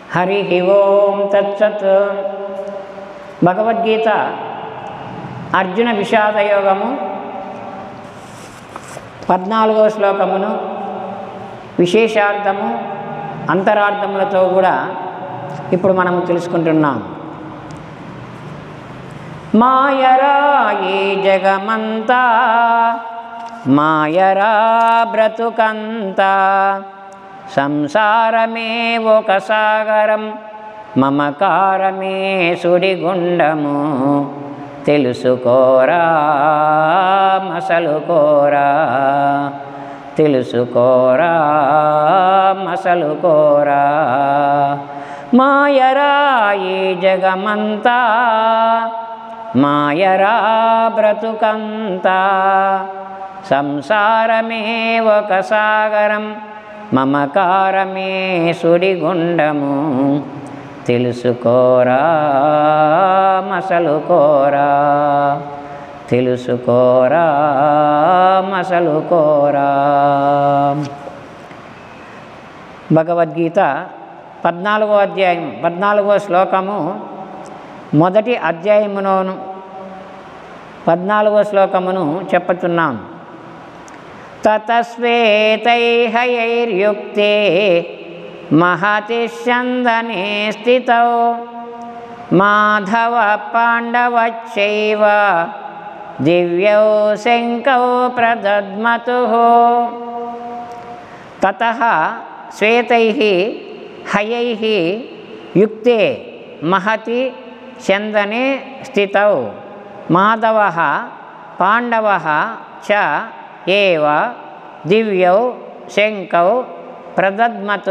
హరి ఓం తత్సత్ భగవద్గీత అర్జున విషాదయోగము పద్నాలుగవ శ్లోకమును విశేషార్థము అంతరార్థములతో కూడా ఇప్పుడు మనం తెలుసుకుంటున్నాం మాయరా ఈ జగమంతా మాయరా బ్రతుకంతా సంసారమే ఒక సాగరం మమకారమే సుడిగుండము తెలుసుకోరా మసలుకోరా తెలుసుకోరా మసలుకోరా మాయరా ఈ జగమంతా మాయరా బ్రతుకంతా సంసారమే ఒక సాగరం మమకారమే సుడిగుండము తెలుసుకోరా మసలుకోరా తెలుసుకోరా మసలుకోరా భగవద్గీత పద్నాలుగో అధ్యాయం పద్నాలుగో శ్లోకము మొదటి అధ్యాయములోను పద్నాలుగో శ్లోకమును చెప్పుతున్నాం తతస్వేతైహయైర్యుక్తే మహతి స్యందనే స్థితౌ మాధవ పాండవచ్చైవ దివ్యౌ శంకౌ ప్రదద్మతు తత శ్వేతై హయై యుక్తే మహతి చందనే స్థితౌ మాధవ పాండవ చ ఏవ దివ్యౌ శంకౌ ప్రదద్మతు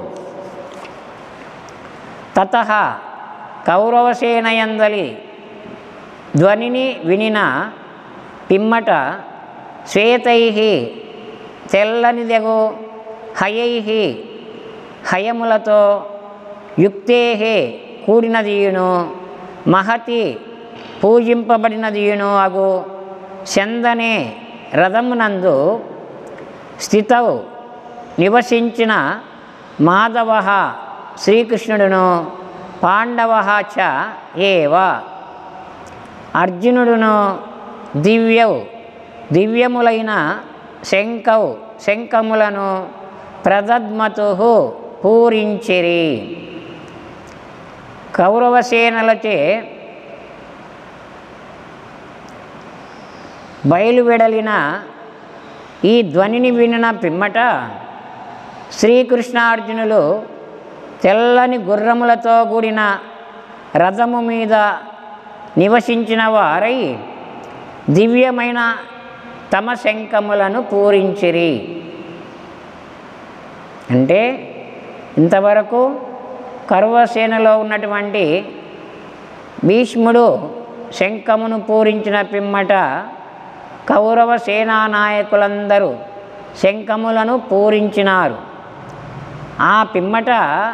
తత కౌరవసేనయందలి ధ్వనిని వినిన పిమ్మట శ్వేతై తెల్లనిదెగు హయై హయములతో యుక్తే కూడినదియును మహతి పూజింపబడినదియును అగు చందనే రథమునందు స్థితౌ నివసించిన మాధవ శ్రీకృష్ణుడును పాండవ చ ఏవ అర్జునుడును దివ్యౌ దివ్యములైన శంకౌ శంఖములను ప్రదద్మతు పూరించిరి కౌరవసేనలచే బయలువెడలిన ఈ ధ్వనిని వినిన పిమ్మట శ్రీకృష్ణార్జునులు తెల్లని గుర్రములతో కూడిన రథము మీద నివసించిన వారై దివ్యమైన తమ శంఖములను పూరించిరి అంటే ఇంతవరకు కర్వసేనలో ఉన్నటువంటి భీష్ముడు శంఖమును పూరించిన పిమ్మట కౌరవ సేనా నాయకులందరూ శంఖములను పూరించినారు ఆ పిమ్మట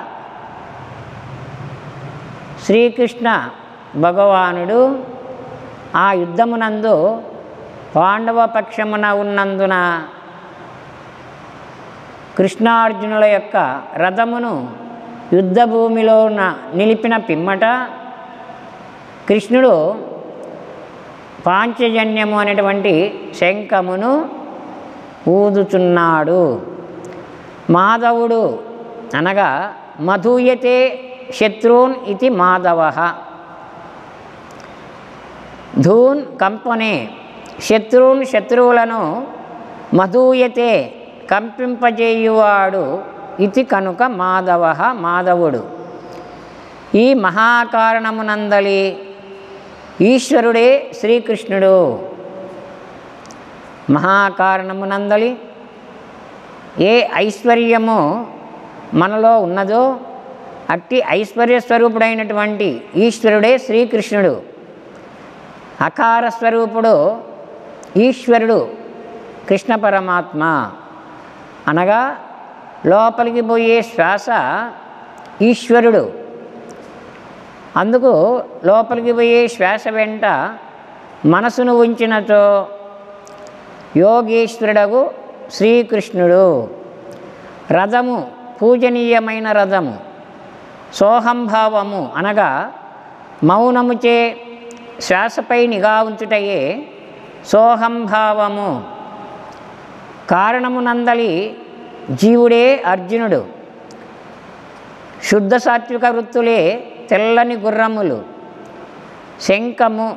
శ్రీకృష్ణ భగవానుడు ఆ యుద్ధమునందు పాండవ పక్షమున ఉన్నందున కృష్ణార్జునుల యొక్క రథమును యుద్ధభూమిలో నిలిపిన పిమ్మట కృష్ణుడు పాంచజన్యము అనేటువంటి శంఖమును ఊదుచున్నాడు మాధవుడు అనగా మధూయతే శత్రూన్ ఇది మాధవ ధూన్ కంపనే శత్రువున్ శత్రువులను మధూయతే కంపింపజేయువాడు ఇది కనుక మాధవ మాధవుడు ఈ మహాకారణమునందలి ఈశ్వరుడే శ్రీకృష్ణుడు మహాకారణమునందలి ఏ ఐశ్వర్యము మనలో ఉన్నదో అట్టి ఐశ్వర్య స్వరూపుడైనటువంటి ఈశ్వరుడే శ్రీకృష్ణుడు అకార స్వరూపుడు ఈశ్వరుడు కృష్ణ పరమాత్మ అనగా లోపలికి పోయే శ్వాస ఈశ్వరుడు అందుకు లోపలికి పోయే శ్వాస వెంట మనసును ఉంచినచో యోగేశ్వరుడగు శ్రీకృష్ణుడు రథము పూజనీయమైన రథము సోహంభావము అనగా మౌనముచే శ్వాసపై నిఘా ఉంచుటయే సోహంభావము కారణమునందలి జీవుడే అర్జునుడు శుద్ధ సాత్విక వృత్తులే తెల్లని గుర్రములు శంఖము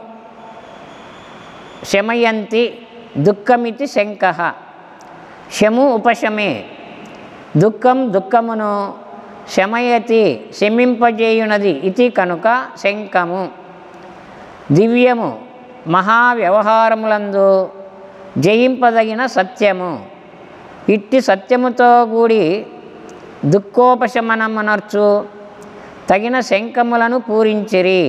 శమయంతి దుఃఖమితి శంఖ శము ఉపశమే దుఃఖం దుఃఖమును శమయతి శమింపజేయునది ఇది కనుక శంఖము దివ్యము మహావ్యవహారములందు జయింపదగిన సత్యము ఇట్టి సత్యముతో కూడి దుఃఖోపశమనమునర్చు తగిన శంఖములను పూరించిరి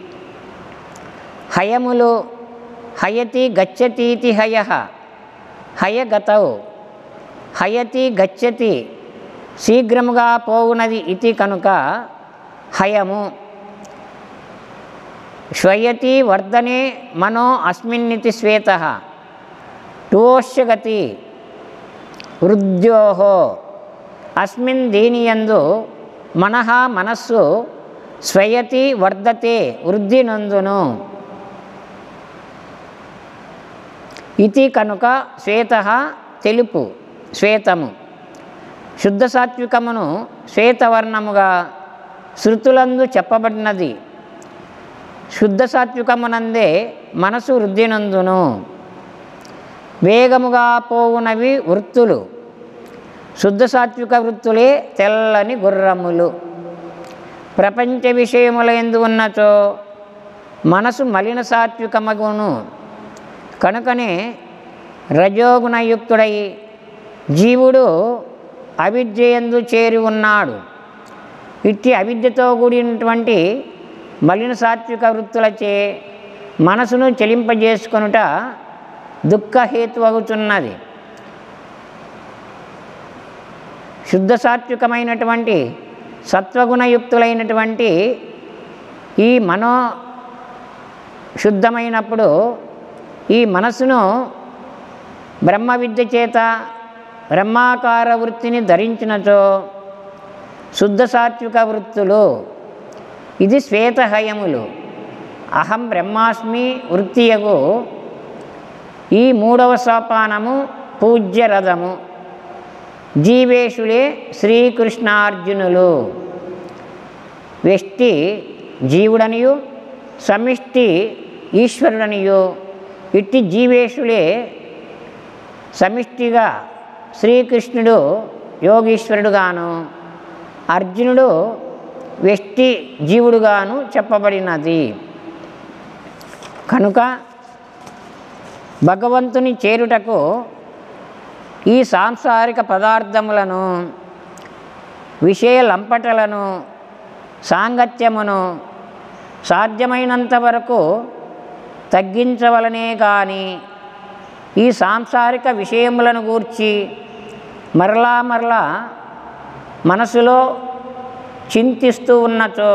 హయములు హయతి గచ్చతీతి హయ హయగతౌ హయతి గచ్చతి శీఘ్రముగా పోవునది ఇది కనుక హయము శ్వయతి వర్ధనే మనో అస్మిన్నితి శ్వేత టోష్యగతి వృద్ధ్యో అస్మిన్ దీనియందు మనః మనస్సు స్వయతి వర్ధతే వృద్ధి నందును ఇది కనుక శ్వేత తెలుపు శ్వేతము శుద్ధ సాత్వికమును శ్వేతవర్ణముగా శృతులందు చెప్పబడినది శుద్ధ సాత్వికమునందే మనసు వృద్ధి నందును వేగముగా పోవునవి వృత్తులు శుద్ధ సాత్విక వృత్తులే తెల్లని గుర్రములు ప్రపంచ విషయముల ఎందు ఉన్నచో మనసు మలిన సాత్వికమగును కనుకనే రజోగుణయుక్తుడై జీవుడు అవిద్యయందు చేరి ఉన్నాడు ఇట్టి అవిద్యతో కూడినటువంటి మలిన సాత్విక వృత్తులచే మనసును చెలింపజేసుకొనుట దుఃఖహేతు అవుతున్నది శుద్ధ సాత్వికమైనటువంటి సత్వగుణయుక్తులైనటువంటి ఈ మనో శుద్ధమైనప్పుడు ఈ మనసును బ్రహ్మ విద్య చేత బ్రహ్మాకార వృత్తిని ధరించినచో శుద్ధ సాత్విక వృత్తులు ఇది శ్వేతహయములు అహం బ్రహ్మాస్మి వృత్తియగు ఈ మూడవ సోపానము పూజ్య రథము జీవేషులే శ్రీకృష్ణార్జునులు వ్యష్టి జీవుడనియు సమిష్టి ఈశ్వరుడనియు ఇట్టి జీవేషులే సమిష్టిగా శ్రీకృష్ణుడు యోగీశ్వరుడుగాను అర్జునుడు వ్యష్టి జీవుడుగాను చెప్పబడినది కనుక భగవంతుని చేరుటకు ఈ సాంసారిక పదార్థములను విషయ లంపటలను సాంగత్యమును సాధ్యమైనంత వరకు తగ్గించవలనే కానీ ఈ సాంసారిక విషయములను గూర్చి మరలా మరలా మనసులో చింతిస్తూ ఉన్నచో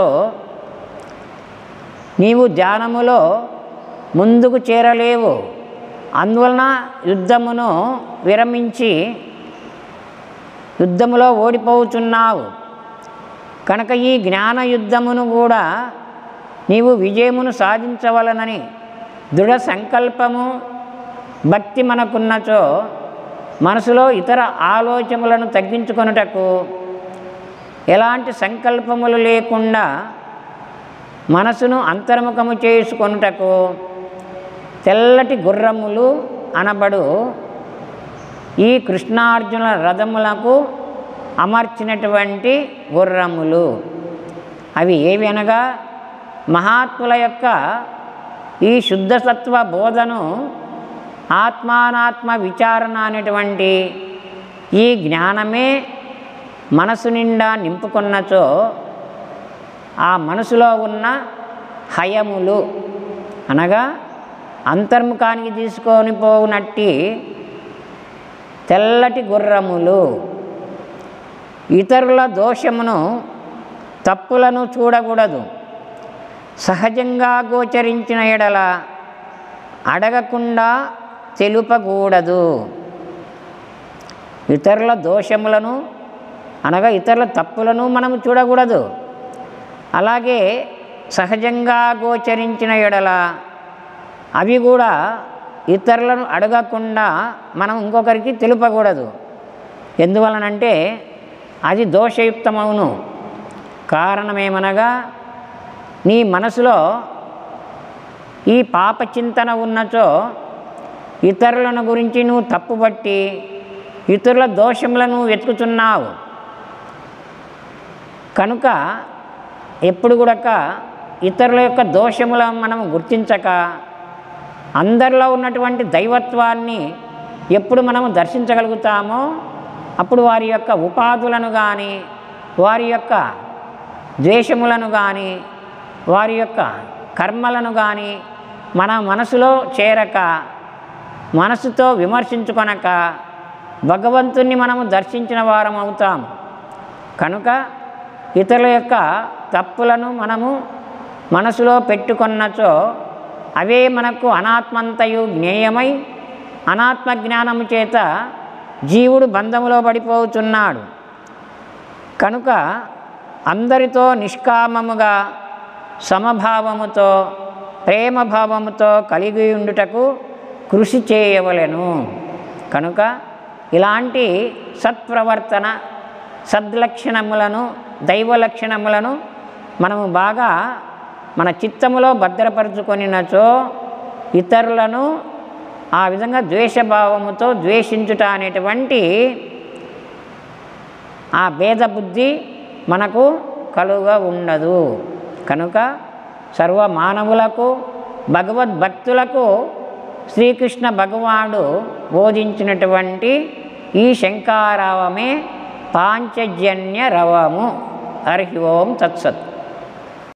నీవు ధ్యానములో ముందుకు చేరలేవు అందువలన యుద్ధమును విరమించి యుద్ధములో ఓడిపోతున్నావు కనుక ఈ జ్ఞాన యుద్ధమును కూడా నీవు విజయమును సాధించవలనని దృఢ సంకల్పము భక్తి మనకున్నచో మనసులో ఇతర ఆలోచనలను తగ్గించుకొనుటకు ఎలాంటి సంకల్పములు లేకుండా మనసును అంతర్ముఖము చేసుకొనుటకు తెల్లటి గుర్రములు అనబడు ఈ కృష్ణార్జునుల రథములకు అమర్చినటువంటి గుర్రములు అవి ఏవి అనగా మహాత్ముల యొక్క ఈ శుద్ధసత్వ బోధను ఆత్మానాత్మ విచారణ అనేటువంటి ఈ జ్ఞానమే మనసు నిండా నింపుకున్నచో ఆ మనసులో ఉన్న హయములు అనగా అంతర్ముఖానికి తీసుకొని పోవునట్టి తెల్లటి గుర్రములు ఇతరుల దోషమును తప్పులను చూడకూడదు సహజంగా గోచరించిన ఎడల అడగకుండా తెలుపకూడదు ఇతరుల దోషములను అనగా ఇతరుల తప్పులను మనము చూడకూడదు అలాగే సహజంగా గోచరించిన ఎడల అవి కూడా ఇతరులను అడగకుండా మనం ఇంకొకరికి తెలుపకూడదు ఎందువలనంటే అది దోషయుక్తమవును కారణమేమనగా నీ మనసులో ఈ పాప చింతన ఉన్నచో ఇతరులను గురించి నువ్వు తప్పుపట్టి ఇతరుల దోషములను వెతుకుతున్నావు కనుక ఎప్పుడు కూడా ఇతరుల యొక్క దోషములను మనం గుర్తించక అందరిలో ఉన్నటువంటి దైవత్వాన్ని ఎప్పుడు మనము దర్శించగలుగుతామో అప్పుడు వారి యొక్క ఉపాధులను కానీ వారి యొక్క ద్వేషములను కానీ వారి యొక్క కర్మలను కానీ మన మనసులో చేరక మనసుతో విమర్శించుకొనక భగవంతుణ్ణి మనము దర్శించిన వారం అవుతాం కనుక ఇతరుల యొక్క తప్పులను మనము మనసులో పెట్టుకున్నచో అవే మనకు అనాత్మంతయు జ్ఞేయమై అనాత్మ జ్ఞానము చేత జీవుడు బంధములో పడిపోతున్నాడు కనుక అందరితో నిష్కామముగా సమభావముతో ప్రేమభావముతో కలిగి ఉండుటకు కృషి చేయవలెను కనుక ఇలాంటి సత్ప్రవర్తన సద్లక్షణములను దైవ లక్షణములను మనము బాగా మన చిత్తములో భద్రపరుచుకొనినచో ఇతరులను ఆ విధంగా ద్వేషభావముతో ద్వేషించుట అనేటువంటి ఆ భేద బుద్ధి మనకు కలుగా ఉండదు కనుక సర్వ మానవులకు భగవద్భక్తులకు శ్రీకృష్ణ భగవానుడు బోధించినటువంటి ఈ శంకారావమే పాంచజన్య రవము హరి ఓం తత్సత్